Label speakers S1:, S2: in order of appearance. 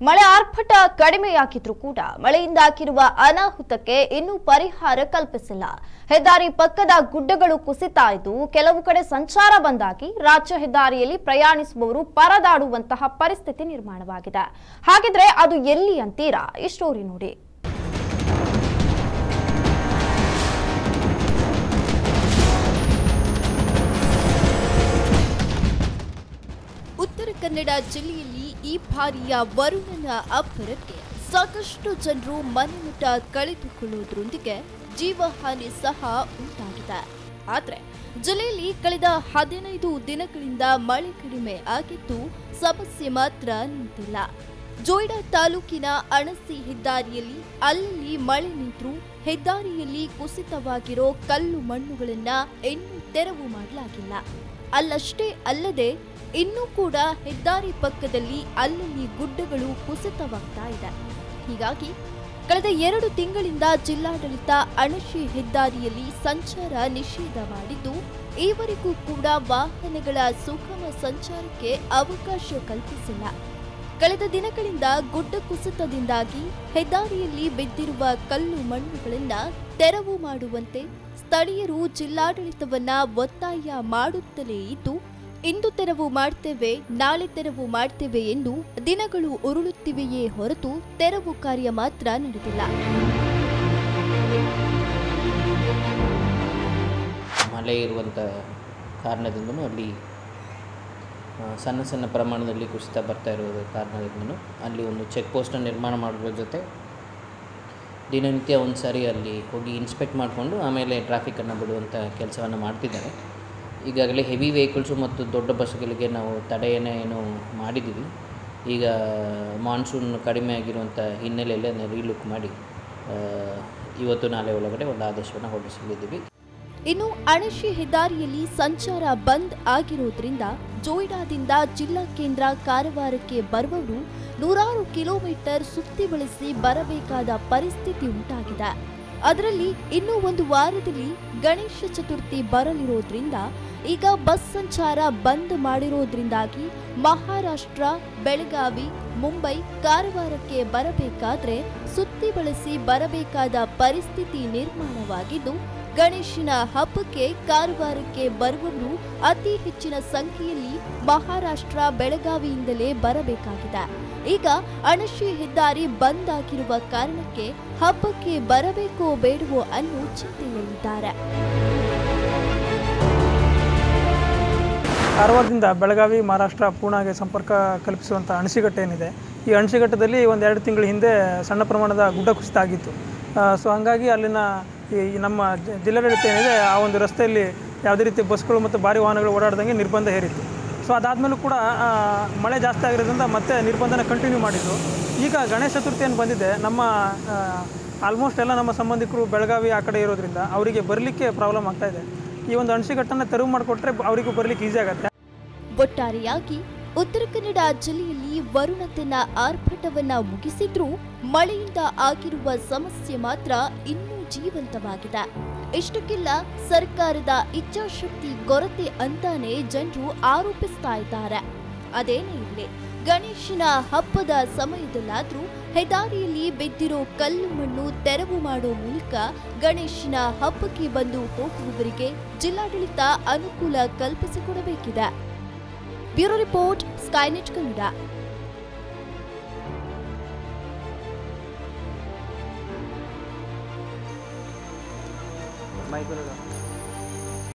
S1: ಮಳೆ ಆರ್ಭಟ ಕಡಿಮೆಯಾಗಿದ್ರೂ ಕೂಡ ಮಳೆಯಿಂದ ಆಗಿರುವ ಅನಾಹುತಕ್ಕೆ ಇನ್ನೂ ಪರಿಹಾರ ಕಲ್ಪಿಸಿಲ್ಲ ಹೆದ್ದಾರಿ ಪಕ್ಕದ ಗುಡ್ಡಗಳು ಕುಸಿತಾ ಇದ್ದು ಕೆಲವು ಕಡೆ ಸಂಚಾರ ಬಂದಾಗಿ ರಾಜ್ಯ ಹೆದ್ದಾರಿಯಲ್ಲಿ ಪ್ರಯಾಣಿಸುವವರು ಪರದಾಡುವಂತಹ ಪರಿಸ್ಥಿತಿ ನಿರ್ಮಾಣವಾಗಿದೆ ಹಾಗಿದ್ರೆ ಅದು ಎಲ್ಲಿ ಅಂತೀರಾ ಈ ಸ್ಟೋರಿ ನೋಡಿ
S2: ಉತ್ತರ ಕನ್ನಡ ಜಿಲ್ಲೆಯಲ್ಲಿ ಈ ಬಾರಿಯ ವರುಣನ ಅಬ್ಬರಕ್ಕೆ ಸಾಕಷ್ಟು ಜನರು ಮನೆಮುಟ್ಟ ಕಳೆದುಕೊಳ್ಳುವುದರೊಂದಿಗೆ ಜೀವಹಾನಿ ಸಹ ಉಂಟಾಗಿದೆ ಆದರೆ ಜಿಲ್ಲೆಯಲ್ಲಿ ಕಳೆದ ಹದಿನೈದು ದಿನಗಳಿಂದ ಮಳೆ ಕಡಿಮೆ ಆಗಿದ್ದು ಸಮಸ್ಯೆ ಮಾತ್ರ ನಿಂತಿಲ್ಲ ಜೋಯಿಡಾ ತಾಲೂಕಿನ ಅಣಸಿ ಹೆದ್ದಾರಿಯಲ್ಲಿ ಅಲ್ಲಲ್ಲಿ ಮಳೆ ನಿಂತರೂ ಹೆದ್ದಾರಿಯಲ್ಲಿ ಕುಸಿತವಾಗಿರೋ ಕಲ್ಲು ಮಣ್ಣುಗಳನ್ನ ಇನ್ನೂ ತೆರವು ಮಾಡಲಾಗಿಲ್ಲ ಅಲ್ಲಷ್ಟೇ ಅಲ್ಲದೆ ಇನ್ನೂ ಕೂಡ ಹೆದ್ದಾರಿ ಪಕ್ಕದಲ್ಲಿ ಅಲ್ಲಲ್ಲಿ ಗುಡ್ಡಗಳು ಕುಸಿತವಾಗ್ತಾ ಇದೆ ಹೀಗಾಗಿ ಕಳೆದ ಎರಡು ತಿಂಗಳಿಂದ ಜಿಲ್ಲಾಡಳಿತ ಅಣಶಿ ಹೆದ್ದಾರಿಯಲ್ಲಿ ಸಂಚಾರ ನಿಷೇಧ ಮಾಡಿದ್ದು ಈವರೆಗೂ ಕೂಡ ವಾಹನಗಳ ಸುಗಮ ಸಂಚಾರಕ್ಕೆ ಅವಕಾಶ ಕಲ್ಪಿಸಿಲ್ಲ ಕಳೆದ ದಿನಗಳಿಂದ ಗುಡ್ಡ ಕುಸಿತದಿಂದಾಗಿ ಹೆದ್ದಾರಿಯಲ್ಲಿ ಬಿದ್ದಿರುವ ಕಲ್ಲು ಮಣ್ಣುಗಳನ್ನ ತೆರವು ಮಾಡುವಂತೆ ಸ್ಥಳೀಯರು ಜಿಲ್ಲಾಡಳಿತವನ್ನ ಒತ್ತಾಯ ಮಾಡುತ್ತಲೇ ಇದ್ದು ಇಂದು ತೆರವು ಮಾಡ್ತೇವೆ ನಾಳೆ ತೆರವು ಮಾಡ್ತೇವೆ ಎಂದು ದಿನಗಳು ಉರುಳುತ್ತಿವೆಯೇ ಹೊರತು ತೆರವು ಕಾರ್ಯ ಮಾತ್ರ ನಡೆದಿಲ್ಲ
S3: ಮಳೆ ಇರುವಂಥ ಕಾರಣದಿಂದನೂ ಅಲ್ಲಿ ಆ, ಸಣ್ಣ ಸಣ್ಣ ಪ್ರಮಾಣದಲ್ಲಿ ಕುಸಿತ ಬರ್ತಾ ಇರೋದು ಕಾರಣದಿಂದನೂ ಅಲ್ಲಿ ಒಂದು ಚೆಕ್ ಪೋಸ್ಟನ್ನು ನಿರ್ಮಾಣ ಮಾಡೋದ್ರ ಜೊತೆ ದಿನನಿತ್ಯ ಒಂದು ಸಾರಿ ಅಲ್ಲಿ ಹೋಗಿ ಇನ್ಸ್ಪೆಕ್ಟ್ ಮಾಡಿಕೊಂಡು ಆಮೇಲೆ ಟ್ರಾಫಿಕನ್ನು ಬಿಡುವಂಥ ಕೆಲಸವನ್ನು ಮಾಡ್ತಿದ್ದಾರೆ ಈಗಾಗಲೇ ಹೆವಿ ವೆಹಿಕಲ್ಸು ಮತ್ತು ದೊಡ್ಡ ಬಸ್ಗಳಿಗೆ ನಾವು ತಡೆಯನ್ನು ಏನು ಮಾಡಿದ್ದೀವಿ ಈಗ ಮಾನ್ಸೂನ್ ಕಡಿಮೆ ಆಗಿರುವಂಥ ಹಿನ್ನೆಲೆಯಲ್ಲಿ ಅದನ್ನು ರೀಲುಕ್ ಮಾಡಿ ಆ, ಇವತ್ತು ನಾಳೆ ಒಳಗಡೆ ಒಂದು ಆದೇಶವನ್ನು ಹೊರಡಿಸಲಿದ್ದೀವಿ
S2: ಇನ್ನು ಅಣಶಿ ಹೆದ್ದಾರಿಯಲ್ಲಿ ಸಂಚಾರ ಬಂದ್ ಆಗಿರೋದ್ರಿಂದ ಜೋಯಿಡಾದಿಂದ ಜಿಲ್ಲಾ ಕೇಂದ್ರ ಕಾರವಾರಕ್ಕೆ ಬರುವವರು ನೂರಾರು ಕಿಲೋಮೀಟರ್ ಸುತ್ತಿ ಬಳಸಿ ಬರಬೇಕಾದ ಪರಿಸ್ಥಿತಿ ಉಂಟಾಗಿದೆ ಅದರಲ್ಲಿ ಇನ್ನೂ ಒಂದು ವಾರದಲ್ಲಿ ಗಣೇಶ ಚತುರ್ಥಿ ಬರಲಿರೋದ್ರಿಂದ ಈಗ ಬಸ್ ಸಂಚಾರ ಬಂದ್ ಮಾಡಿರೋದ್ರಿಂದಾಗಿ ಮಹಾರಾಷ್ಟ್ರ ಬೆಳಗಾವಿ ಮುಂಬೈ ಕಾರವಾರಕ್ಕೆ ಬರಬೇಕಾದ್ರೆ ಸುತ್ತಿ ಬಳಸಿ ಬರಬೇಕಾದ ಪರಿಸ್ಥಿತಿ ನಿರ್ಮಾಣವಾಗಿದ್ದು ಗಣೇಶನ ಹಬ್ಬಕ್ಕೆ ಕಾರವಾರಕ್ಕೆ ಬರುವವರು ಅತಿ ಹೆಚ್ಚಿನ ಸಂಖ್ಯೆಯಲ್ಲಿ ಮಹಾರಾಷ್ಟ್ರ ಬೆಳಗಾವಿಯಿಂದಲೇ ಬರಬೇಕಾಗಿದೆ ಈಗ ಅಣಶಿ ಹೆದ್ದಾರಿ ಬಂದ್ ಆಗಿರುವ ಕಾರಣಕ್ಕೆ ಹಬ್ಬಕ್ಕೆ ಬರಬೇಕೋ ಬೇಡವೋ ಅನ್ನೋ ಚಿಂತೆಯಲ್ಲಿದ್ದಾರೆ
S4: ಕಾರವಾರದಿಂದ ಬೆಳಗಾವಿ ಮಹಾರಾಷ್ಟ್ರ ಪೂನಾಗೆ ಸಂಪರ್ಕ ಕಲ್ಪಿಸುವಂಥ ಅಣಸಿಘಟ್ಟ ಏನಿದೆ ಈ ಅಣಸಿಘಟ್ಟದಲ್ಲಿ ಒಂದು ಎರಡು ತಿಂಗಳ ಹಿಂದೆ ಸಣ್ಣ ಪ್ರಮಾಣದ ಗುಡ್ಡ ಕುಸಿತ ಆಗಿತ್ತು ಸೊ ಹಾಗಾಗಿ ಅಲ್ಲಿನ ಈ ಈ ನಮ್ಮ ಜ- ಜಿಲ್ಲಾಡಳಿತ ಏನಿದೆ ಆ ಒಂದು ರಸ್ತೆಯಲ್ಲಿ ಯಾವುದೇ ರೀತಿ ಬಸ್ಗಳು ಮತ್ತು ಭಾರಿ ವಾಹನಗಳು ಓಡಾಡ್ದಂಗೆ ನಿರ್ಬಂಧ ಹೇರಿತ್ತು ಸೊ ಅದಾದಮೇಲೂ ಕೂಡ ಆ, ಮಳೆ ಜಾಸ್ತಿ ಆಗಿರೋದ್ರಿಂದ ಮತ್ತೆ ನಿರ್ಬಂಧನ ಕಂಟಿನ್ಯೂ ಮಾಡಿದ್ರು ಈಗ ಗಣೇಶ ಚತುರ್ಥಿ ಏನು ಬಂದಿದೆ ನಮ್ಮ ಆಲ್ಮೋಸ್ಟ್ ಎಲ್ಲ ನಮ್ಮ ಸಂಬಂಧಿಕರು ಬೆಳಗಾವಿ ಆ ಕಡೆ ಇರೋದ್ರಿಂದ ಅವರಿಗೆ ಬರಲಿಕ್ಕೆ ಪ್ರಾಬ್ಲಮ್ ಆಗ್ತಾ ಇದೆ ಈ ಒಂದು ಅಣಸಿಘಟ್ಟನ್ನು ತೆರವು ಮಾಡಿಕೊಟ್ರೆ ಅವರಿಗೂ ಬರಲಿಕ್ಕೆ ಈಸಿ ಆಗುತ್ತೆ
S2: ಒಟ್ಟಾರೆಯಾಗಿ ಉತ್ತರ ಕನ್ನಡ ಜಿಲ್ಲೆಯಲ್ಲಿ ವರುಣ ತನ್ನ ಆರ್ಭಟವನ್ನ ಮುಗಿಸಿದ್ರೂ ಮಳೆಯಿಂದ ಆಗಿರುವ ಸಮಸ್ಯೆ ಮಾತ್ರ ಇನ್ನೂ ಜೀವಂತವಾಗಿದೆ ಇಷ್ಟಕ್ಕೆಲ್ಲ ಸರ್ಕಾರದ ಇಚ್ಛಾಶಕ್ತಿ ಕೊರತೆ ಅಂತಾನೆ ಜನರು ಆರೋಪಿಸ್ತಾ ಇದ್ದಾರೆ ಅದೇನೇ ಇರಲಿ ಗಣೇಶನ ಹಬ್ಬದ ಸಮಯದಲ್ಲಾದ್ರೂ ಹೆದ್ದಾರಿಯಲ್ಲಿ ಬಿದ್ದಿರೋ ಕಲ್ಲು ಮಣ್ಣು ತೆರವು ಮಾಡೋ ಮೂಲಕ ಗಣೇಶನ ಹಬ್ಬಕ್ಕೆ ಬಂದು ಹೋಗುವವರಿಗೆ ಜಿಲ್ಲಾಡಳಿತ ಅನುಕೂಲ ಕಲ್ಪಿಸಿಕೊಡಬೇಕಿದೆ bureau report Skynet Kannada
S4: Michael